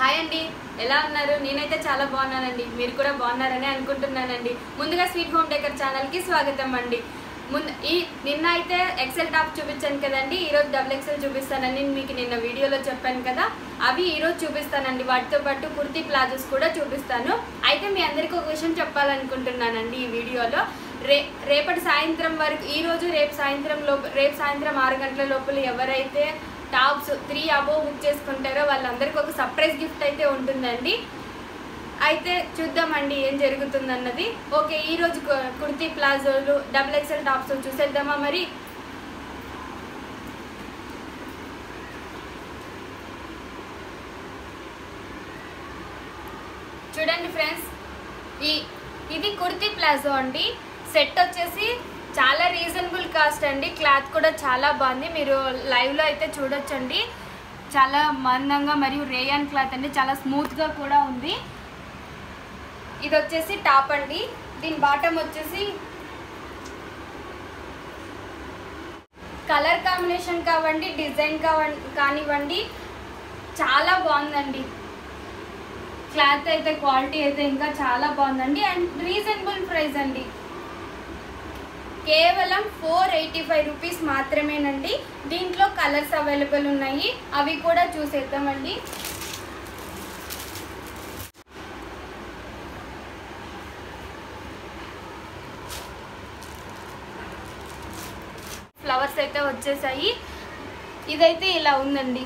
hi అండి ఎలా ఉన్నారు నేనైతే చాలా బాగున్నానండి మీరు కూడా బాగున్నారని అనుకుంటున్నానండి ముందుగా స్వీట్ హోమ్ డేకర్ ఛానల్కి స్వాగతం అండి ముందు ఈ నిన్న అయితే ఎక్సెల్ టాప్ చూపించాను కదండి ఈరోజు డబుల్ ఎక్సెల్ చూపిస్తానని మీకు నిన్న వీడియోలో చెప్పాను కదా అవి ఈరోజు చూపిస్తానండి వాటితో పాటు కుర్తీ ప్లాజోస్ కూడా చూపిస్తాను అయితే మీ అందరికీ ఒక విషయం చెప్పాలనుకుంటున్నానండి ఈ వీడియోలో రే రేపటి సాయంత్రం వరకు ఈ రోజు రేపు సాయంత్రం లోపు రేపు సాయంత్రం ఆరు గంటల లోపల ఎవరైతే టాప్స్ త్రీ అబోవ్ బుక్ చేసుకుంటారో వాళ్ళందరికీ ఒక సర్ప్రైజ్ గిఫ్ట్ అయితే ఉంటుందండి అయితే చూద్దామండి ఏం జరుగుతుందన్నది ఓకే ఈ రోజు కు- కుర్తీ ప్లాజోలు డబుల్ ఎక్సెల్ టాప్స్ చూసేద్దామా మరి చూడండి ఫ్రెండ్స్ ఈ ఇది కుర్తీ ప్లాజో అండి సెట్ వచ్చేసి చాలా రీజనబుల్ కాస్ట్ అండి క్లాత్ కూడా చాలా బాగుంది మీరు లైవ్లో అయితే చూడొచ్చండి చాలా మందంగా మరియు రేయాన్ క్లాత్ అండి చాలా స్మూత్గా కూడా ఉంది ఇది వచ్చేసి టాప్ అండి దీని బాటమ్ వచ్చేసి కలర్ కాంబినేషన్ కావండి డిజైన్ కావండి కానివ్వండి చాలా బాగుందండి క్లాత్ అయితే క్వాలిటీ అయితే ఇంకా చాలా బాగుందండి అండ్ రీజనబుల్ ప్రైస్ అండి కేవలం ఫోర్ ఎయిటీ ఫైవ్ రూపీస్ మాత్రమేనండి దీంట్లో కలర్స్ అవైలబుల్ ఉన్నాయి అవి కూడా చూసేద్దామండి ఫ్లవర్స్ అయితే వచ్చేసాయి ఇదైతే ఇలా ఉందండి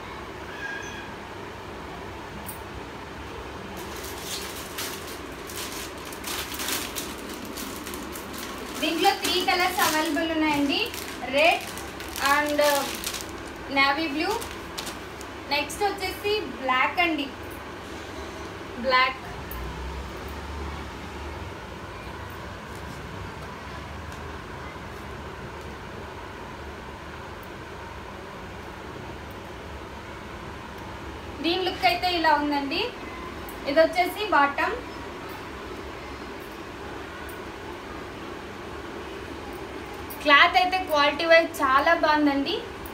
దీంట్లో త్రీ కలర్స్ అవైలబుల్ ఉన్నాయండి red and navy blue next వచ్చేసి బ్లాక్ అండి బ్లాక్ దీని లుక్ అయితే ఇలా ఉందండి ఇది వచ్చేసి బాటమ్ క్లాత్ అయితే క్వాలిటీ వైజ్ చాలా బాగుందండి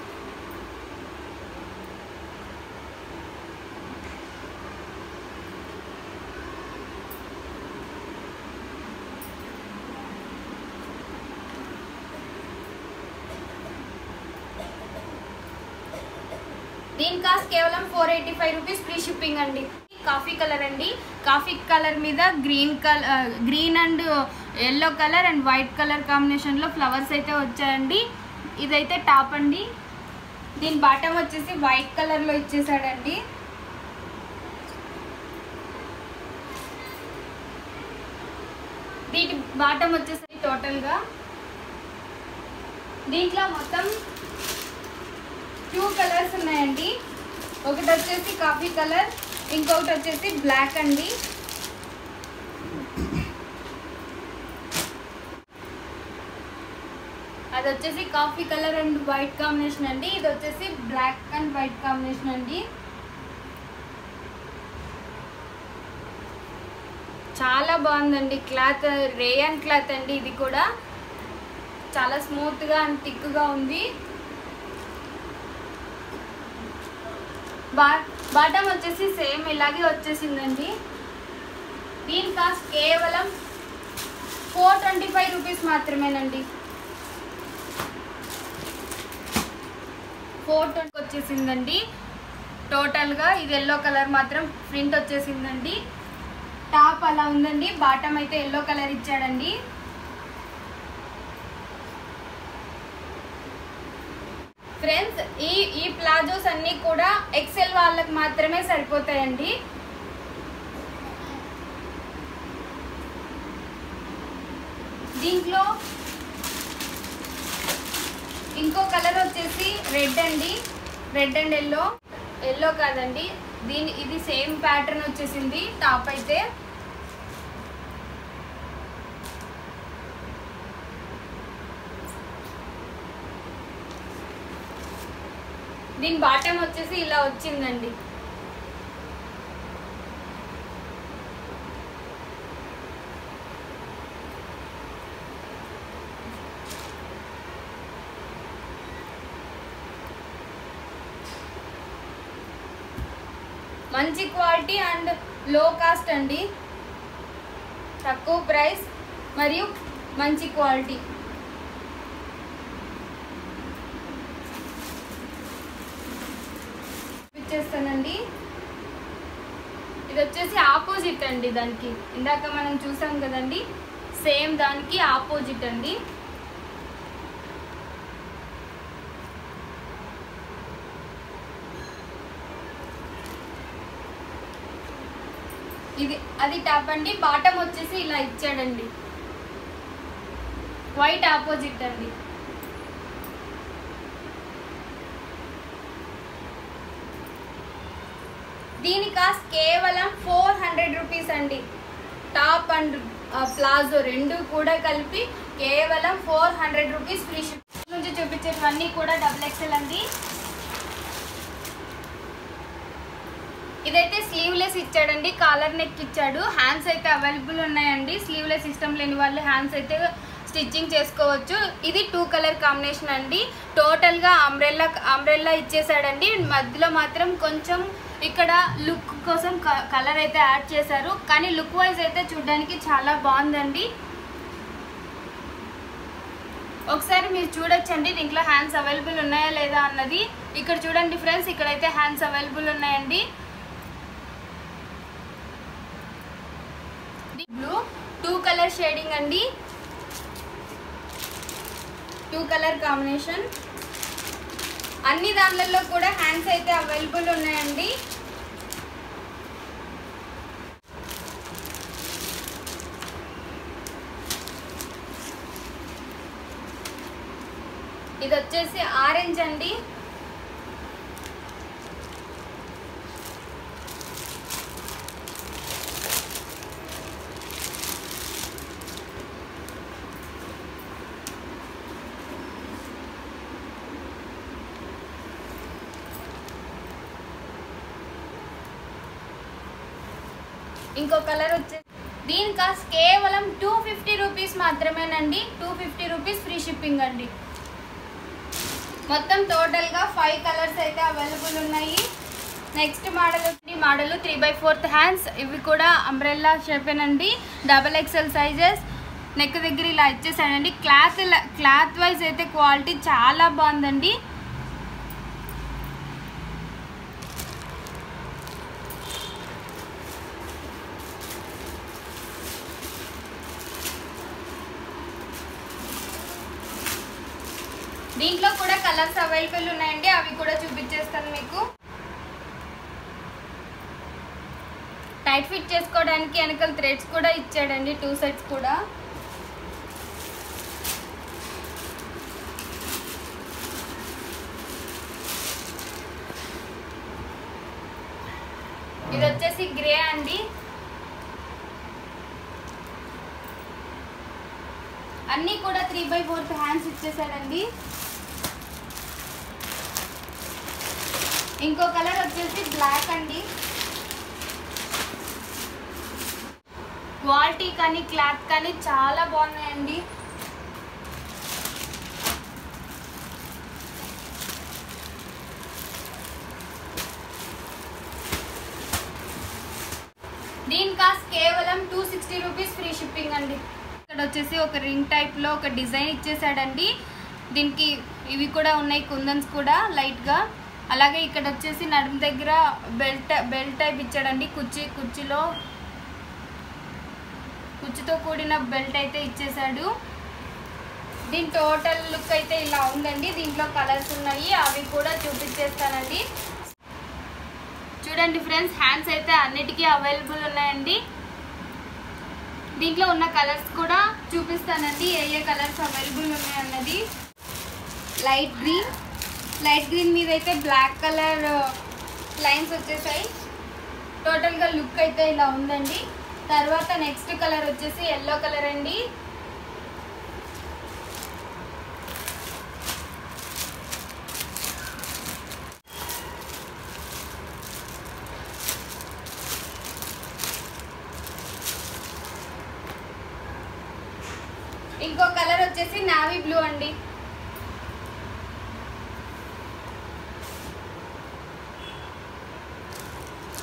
దీని కాస్ట్ కేవలం four eighty five rupees free shipping అండి కాఫీ కలర్ అండి కాఫీ కలర్ మీద green colour green and yellow colour and white colour కాంబినేషన్లో ఫ్లవర్స్ అయితే వచ్చాయండి ఇదైతే టాప్ అండి దీని బాటమ్ వచ్చేసి వైట్ కలర్లో ఇచ్చేసాడండి దీని బాటమ్ వచ్చేసి టోటల్గా దీంట్లో మొత్తం టూ కలర్స్ ఉన్నాయండి ఒకటి వచ్చేసి కాఫీ కలర్ ఇంకొకటి వచ్చేసి బ్లాక్ అండి అది వచ్చేసి coffee colour and white combination అండి ఇది వచ్చేసి బ్లాక్ అండ్ వైట్ కాంబినేషన్ అండి చాలా బాగుందండి క్లాత్ రేయన్ క్లాత్ అండి ఇది కూడా చాలా స్మూత్గా అండ్ థిక్గా ఉంది బా బాటమ్ వచ్చేసి సేమ్ ఇలాగే వచ్చేసిందండి దీని కాస్ట్ కేవలం ఫోర్ ట్వంటీ ఫైవ్ రూపీస్ మాత్రమేనండి ఫోర్ ట్వంటీ వచ్చేసిందండి టోటల్గా ఇది ఎల్లో కలర్ మాత్రం ప్రింట్ వచ్చేసిందండి టాప్ అలా ఉందండి బాటమ్ అయితే ఎల్లో కలర్ ఇచ్చాడండి ఫ్రెండ్స్ ఈ ఈ ప్లాజోస్ అన్నీ కూడా ఎక్సెల్ వాళ్ళకి మాత్రమే సరిపోతాయండి దీంట్లో ఇంకో కలర్ వచ్చేసి రెడ్ అండి రెడ్ అండ్ ఎల్లో ఎల్లో కాదండి దీని ఇది సేమ్ ప్యాటర్న్ వచ్చేసింది టాప్ అయితే దీని బాటమ్ వచ్చేసి ఇలా వచ్చిందండి మంచి క్వాలిటీ అండ్ లో కాస్ట్ అండి తక్కువ ప్రైస్ మరియు మంచి క్వాలిటీ ఇచ్చేస్తానండి ఇది వచ్చేసి ఆపోజిట్ అండి దానికి ఇందాక మనం చూసాం కదండి సేమ్ దానికి ఆపోజిట్ అండి ఇది అది టాప్ అండి బాటమ్ వచ్చేసి ఇలా ఇచ్చాడండి వైట్ ఆపోజిట్ అండి దీని కాస్ట్ కేవలం ఫోర్ హండ్రెడ్ రూపీస్ అండి టాప్ అండ్ ప్లాజో రెండు కూడా కలిపి కేవలం four hundred rupees free ship నుంచి చూపించేటివన్నీ కూడా డబుల్ ఎక్సెల్ అండి ఇదైతే స్లీవ్లెస్ ఇచ్చాడండి కాలర్ నెక్ ఇచ్చాడు హ్యాండ్స్ అయితే అవైలబుల్ ఉన్నాయండి స్లీవ్లెస్ ఇష్టం లేని వాళ్ళు హ్యాండ్స్ అయితే స్టిచ్చింగ్ చేసుకోవచ్చు ఇది టూ కలర్ కాంబినేషన్ అండి టోటల్గా అంబ్రెల్లా అంబ్రెల్లా ఇచ్చేసాడండి మధ్యలో మాత్రం కొంచెం ఇక్కడ లుక్ కోసం కలర్ అయితే యాడ్ చేశారు కానీ లుక్ వైజ్ అయితే చూడడానికి చాలా బాగుందండి ఒకసారి మీరు చూడొచ్చండి దీంట్లో హ్యాండ్స్ అవైలబుల్ ఉన్నాయా లేదా అన్నది ఇక్కడ చూడండి ఫ్రెండ్స్ ఇక్కడైతే హ్యాండ్స్ అవైలబుల్ ఉన్నాయండి బ్లూ టూ కలర్ షేడింగ్ అండి టూ కలర్ కాంబినేషన్ అన్ని దానిలలో కూడా హ్యాండ్స్ అయితే అవైలబుల్ ఉన్నాయండి ఇది వచ్చేసి ఆరెంజ్ అండి ఇంకో కలర్ వచ్చేసి దీని కాస్ట్ కేవలం టూ ఫిఫ్టీ రూపీస్ మాత్రమేనండి two fifty rupees free shipping అండి మొత్తం టోటల్గా ఫైవ్ కలర్స్ అయితే అవైలబుల్ ఉన్నాయి నెక్స్ట్ మోడల్ వచ్చి model three by fourth hands ఇవి కూడా అంబ్రెల్లా షేపేనండి డబల్ ఎక్సెల్ సైజెస్ నెక్ దగ్గర ఇలా ఇచ్చేసాడండి క్లాత్ క్లాత్ వైజ్ అయితే క్వాలిటీ చాలా బాగుందండి దీంట్లో కూడా కలర్స్ అవైలబుల్ ఉన్నాయండి అవి కూడా చూపించేస్తాను మీకు టైట్ ఫిట్ చేసుకోవడానికి వెనకాల థ్రెడ్స్ కూడా ఇచ్చాడండి టూ సెట్స్ కూడా ఇది వచ్చేసి గ్రే అండి అన్నీ కూడా త్రీ బై ఫోర్త్ హ్యాండ్స్ ఇచ్చేసాడండి ఇంకో కలర్ వచ్చేసి బ్లాక్ అండి క్వాలిటీ కానీ క్లాత్ కానీ చాలా బాగున్నాయండి దీని కాస్ట్ కేవలం two sixty rupees free shipping అండి ఇక్కడ వచ్చేసి ఒక రింగ్ టైప్లో ఒక డిజైన్ ఇచ్చేసాడండి దీనికి ఇవి కూడా ఉన్నాయి కుందన్స్ కూడా లైట్గా అలాగే ఇక్కడ వచ్చేసి నడుము దగ్గర బెల్ట్ బెల్ట్ టైప్ ఇచ్చాడండి కుర్చీ కుర్చీలో కుర్చీతో కూడిన బెల్ట్ అయితే ఇచ్చేసాడు దీని టోటల్ లుక్ అయితే ఇలా ఉందండి దీంట్లో కలర్స్ ఉన్నాయి అవి కూడా చూపించేస్తానండి చూడండి ఫ్రెండ్స్ హ్యాండ్స్ అయితే అన్నిటికీ అవైలబుల్ ఉన్నాయండి దీంట్లో ఉన్న కలర్స్ కూడా చూపిస్తానండి ఏ ఏ కలర్స్ అవైలబుల్ ఉన్నాయన్నది లైట్ గ్రీన్ లైట్ గ్రీన్ మీద అయితే బ్లాక్ కలర్ లైన్స్ వచ్చేసాయి టోటల్గా లుక్ అయితే ఇలా ఉందండి తర్వాత నెక్స్ట్ కలర్ వచ్చేసి ఎల్లో కలర్ అండి ఇంకో కలర్ వచ్చేసి నావీ బ్లూ అండి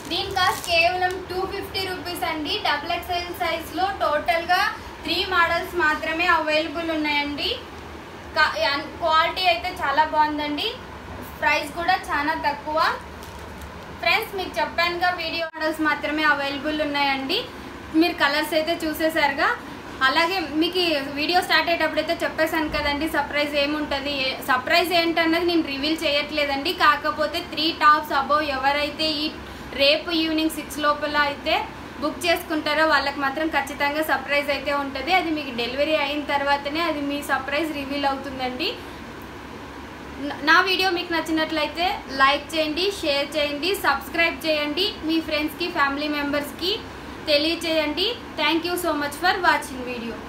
దీని కాస్ట్ కేవలం టూ ఫిఫ్టీ రూపీస్ అండి డబుల్ ఎక్స్ఎల్ సైజ్లో టోటల్గా త్రీ మోడల్స్ మాత్రమే అవైలబుల్ ఉన్నాయండి కా- అన్- క్వాలిటీ అయితే చాలా బాగుందండి ప్రైస్ కూడా చాలా తక్కువ ఫ్రెండ్స్ మీకు చెప్పానుగా వీడియో మోడల్స్ మాత్రమే అవైలబుల్ ఉన్నాయండి మీరు కలర్స్ అయితే చూసేసారుగా అలాగే మీకు ఈ వీడియో స్టార్ట్ అయ్యేటప్పుడు అయితే చెప్పేశాను కదండి సర్ప్రైజ్ ఏముంటుంది సర్ప్రైజ్ ఏంటన్నది నేను రివీల్ చేయట్లేదండి కాకపోతే త్రీ టాప్స్ అబోవ్ ఎవరైతే ఈ రేపు ఈవినింగ్ సిక్స్ లోపల అయితే బుక్ చేసుకుంటారో వాళ్ళకి మాత్రం ఖచ్చితంగా సర్ప్రైజ్ అయితే ఉంటుంది అది మీకు డెలివరీ అయిన తర్వాతనే అది మీ సర్ప్రైజ్ రివీల్ అవుతుందండి న- నా వీడియో మీకు నచ్చినట్లయితే లైక్ చేయండి షేర్ చేయండి సబ్స్క్రైబ్ చేయండి మీ ఫ్రెండ్స్కి ఫ్యామిలీ మెంబర్స్కి తెలియచేయండి thank you so much for watching video